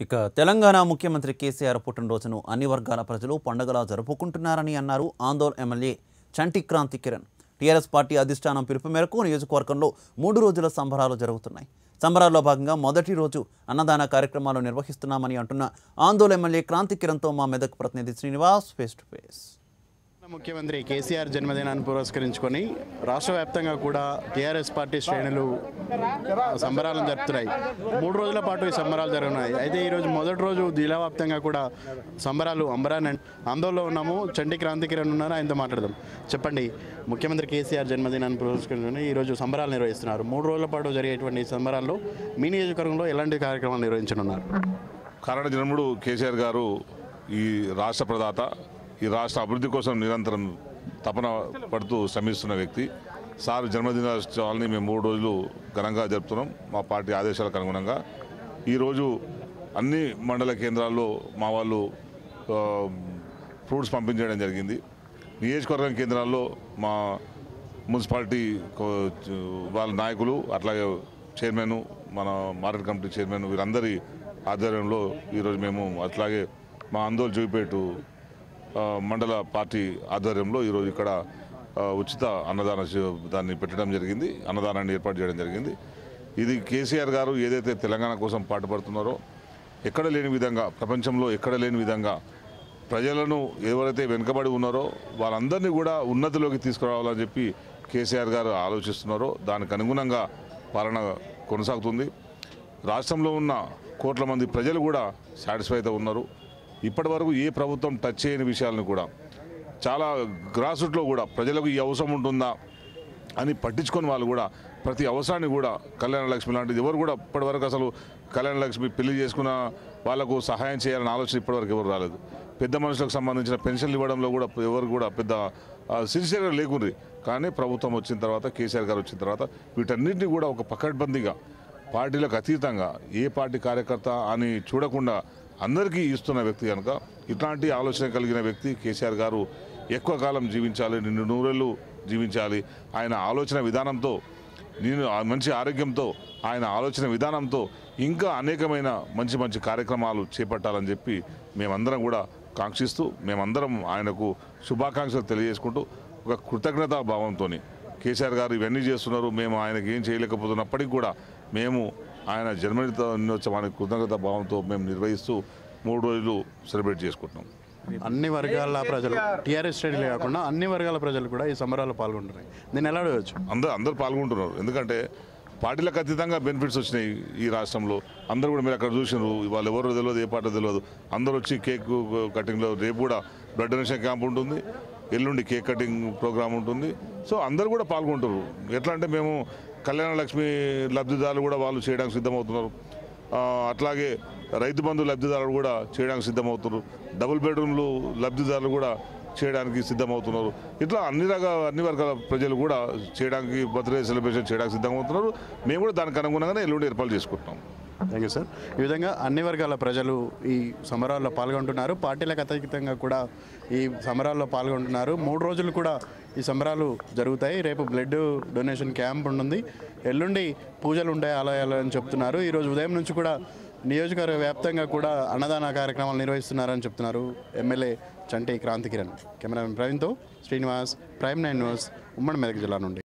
ఇక తెలంగాణ ముఖ్యమంత్రి కేసీఆర్ పుట్టినరోజును అన్ని వర్గాల ప్రజలు పండుగలా జరుపుకుంటున్నారని అన్నారు ఆందోళన MLA Chanti Kranti Kiran TRS party అధిష్టానం పిలుపు మేరకు నియోజకవర్గంలో మూడు రోజుల సంబరాలు జరుగుతున్నాయి సంబరాల్లో భాగంగా మొదటి రోజు అన్నదాన కార్యక్రమాలు నిర్వహిస్తున్నామని అంటున్న ఆందోళన ఎమ్మెల్యే క్రాంతి కిరణ్తో మా మెదక్ ప్రతినిధి శ్రీనివాస్ ఫేస్ టు ఫేస్ ముఖ్యమంత్రి కేసీఆర్ జన్మదినాన్ని పురస్కరించుకొని రాష్ట్ర వ్యాప్తంగా కూడా టీఆర్ఎస్ పార్టీ శ్రేణులు సంబరాలను జరుపుతున్నాయి మూడు రోజుల పాటు ఈ సంబరాలు జరుగుతున్నాయి అయితే ఈరోజు మొదటి రోజు జిల్లా వ్యాప్తంగా కూడా సంబరాలు అంబరాన్ ఆందోళనలో ఉన్నాము చండి క్రాంతి కిరణ్ ఉన్నారు ఆయనతో మాట్లాడదాం చెప్పండి ముఖ్యమంత్రి కేసీఆర్ జన్మదినాన్ని పురస్కరించుకొని ఈరోజు సంబరాలు నిర్వహిస్తున్నారు మూడు రోజుల పాటు జరిగేటువంటి ఈ సంబరాల్లో మీ నియోజకవర్గంలో ఎలాంటి కార్యక్రమాలు నిర్వహించనున్నారు కారణ జన్ముడు కేసీఆర్ గారు ఈ రాష్ట్ర ప్రదాత ఈ రాష్ట్ర అభివృద్ధి కోసం నిరంతరం తపన పడుతూ శ్రమిస్తున్న వ్యక్తి సార్ జన్మదినోత్సవాలని మేము మూడు రోజులు ఘనంగా జరుపుతున్నాం మా పార్టీ ఆదేశాలకు అనుగుణంగా ఈరోజు అన్ని మండల కేంద్రాల్లో మా వాళ్ళు ఆ, ఫ్రూట్స్ పంపించడం జరిగింది నియోజకవర్గం కేంద్రాల్లో మా మున్సిపాలిటీ కో- వాళ్ళ నాయకులు అట్లాగే చైర్మన్ మన మార్కెట్ కమిటీ చైర్మన్ వీరందరి ఆధ్వర్యంలో ఈరోజు మేము అట్లాగే మా ఆందోళన జూపేటు ఆ, మండల పార్టీ ఆధ్వర్యంలో ఈరోజు ఇక్కడ ఆ, ఉచిత అన్నదాన శి- దాన్ని పెట్టడం జరిగింది అన్నదానాన్ని ఏర్పాటు చేయడం జరిగింది ఇది కేసీఆర్ గారు ఏదైతే తెలంగాణ కోసం పాటుపడుతున్నారో ఎక్కడ లేని విధంగా ప్రపంచంలో ఎక్కడ లేని విధంగా ప్రజలను ఎవరైతే వెనుకబడి ఉన్నారో వాళ్ళందరినీ కూడా ఉన్నతిలోకి తీసుకురావాలని చెప్పి కేసీఆర్ గారు ఆలోచిస్తున్నారో దానికి అనుగుణంగా పాలన కొనసాగుతుంది రాష్ట్రంలో ఉన్న కోట్ల మంది ప్రజలు కూడా సాటిస్ఫై అయితే ఉన్నారు ఇప్పటి వరకు ఏ ప్రభుత్వం టచ్ చేయని విషయాలను కూడా చాలా గ్రాస్ రూట్లో కూడా ప్రజలకు ఈ అవసరం ఉంటుందా అని పట్టించుకొని వాళ్ళు కూడా ప్రతి అవసరాన్ని కూడా కళ్యాణ లక్ష్మి లాంటిది ఎవరు కూడా ఇప్పటివరకు అసలు కళ్యాణ లక్ష్మి పెళ్లి చేసుకున్న వాళ్ళకు సహాయం చేయాలని ఆలోచన ఇప్పటివరకు ఎవరు రాలేదు పెద్ద మనుషులకు సంబంధించిన పెన్షన్లు ఇవ్వడంలో కూడా ఎవరు కూడా పెద్ద సిన్సియర్గా లేకుండ్రి కానీ ప్రభుత్వం వచ్చిన తర్వాత కేసీఆర్ గారు వచ్చిన తర్వాత వీటన్నిటిని కూడా ఒక పకడ్బందీగా పార్టీలకు అతీతంగా ఏ పార్టీ కార్యకర్త అని చూడకుండా అందరికీ ఇస్తున్న వ్యక్తి కనుక ఇట్లాంటి ఆలోచన కలిగిన వ్యక్తి కేసీఆర్ గారు ఎక్కువ కాలం జీవించాలి నిన్ను నూరేళ్ళు జీవించాలి ఆయన ఆలోచన విధానంతో నేను ఆ మంచి ఆరోగ్యంతో ఆయన ఆలోచన విధానంతో ఇంకా అనేకమైన మంచి మంచి కార్యక్రమాలు చేపట్టాలని చెప్పి మేమందరం కూడా కాంక్షిస్తూ మేమందరం ఆయనకు శుభాకాంక్షలు తెలియజేసుకుంటూ ఒక కృతజ్ఞతా భావంతో కేసీఆర్ గారు ఇవన్నీ చేస్తున్నారు మేము ఆయనకి ఏం చేయలేకపోతున్నప్పటికీ కూడా మేము ఆయన జన్మదినోత్సవానికి కృతజ్ఞతా భావంతో మేము నిర్వహిస్తూ మూడు రోజులు సెలబ్రేట్ చేసుకుంటున్నాం అన్ని వర్గాల ప్రజలు టీఆర్ఎస్ శ్రేణులే కాకుండా అన్ని వర్గాల ప్రజలు కూడా ఈ సంబరాల్లో పాల్గొంటున్నాయి దీన్ని ఎలా అడగచ్చు అందరూ అందరూ పాల్గొంటున్నారు ఎందుకంటే పార్టీలకు అతీతంగా బెనిఫిట్స్ వచ్చినాయి ఈ రాష్ట్రంలో అందరూ కూడా మీరు అక్కడ చూసినారు వాళ్ళు ఎవరో తెలియదు ఏ పార్టీ తెలియదు అందరూ వచ్చి కేక్ కటింగ్లో రేపు కూడా బ్లడ్ డొనేషన్ క్యాంప్ ఉంటుంది ఎల్లుండి కేక్ కటింగ్ ప్రోగ్రామ్ ఉంటుంది సో అందరూ కూడా పాల్గొంటారు ఎట్లా అంటే మేము కళ్యాణ లక్ష్మి లబ్ధిదారులు కూడా వాళ్ళు చేయడానికి సిద్ధమవుతున్నారు ఆ, అట్లాగే రైతు బంధు లబ్ధిదారులు కూడా చేయడానికి సిద్ధమవుతున్నారు డబుల్ బెడ్రూమ్లు లబ్ధిదారులు కూడా చేయడానికి సిద్ధమవుతున్నారు ఇట్లా అన్ని రకాల అన్ని వర్గాల ప్రజలు కూడా చేయడానికి బర్త్డే సెలబ్రేషన్ చేయడానికి సిద్ధమవుతున్నారు మేము కూడా దానికి అనుగుణంగానే ఎల్లుండి ఏర్పాటు చేసుకుంటున్నాం థ్యాంక్ యూ సార్ ఈ విధంగా అన్ని వర్గాల ప్రజలు ఈ సమరాల్లో పాల్గొంటున్నారు పార్టీలకు అతీతంగా కూడా ఈ సమరాల్లో పాల్గొంటున్నారు మూడు రోజులు కూడా ఈ సమరాలు జరుగుతాయి రేపు బ్లడ్ డొనేషన్ క్యాంప్ ఉంటుంది ఎల్లుండి పూజలు ఉంటాయి ఆలయాలు అని చెప్తున్నారు ఈరోజు ఉదయం నుంచి కూడా నియోజకవర్గ వ్యాప్తంగా కూడా అన్నదాన కార్యక్రమాలు నిర్వహిస్తున్నారని చెప్తున్నారు ఎమ్మెల్యే చంటి క్రాంతి కిరణ్ కెమెరామెన్ ప్రవీణ్తో శ్రీనివాస్ ప్రైమ్ నైన్ న్యూస్ ఉమ్మడి మెదక్ జిల్లా నుండి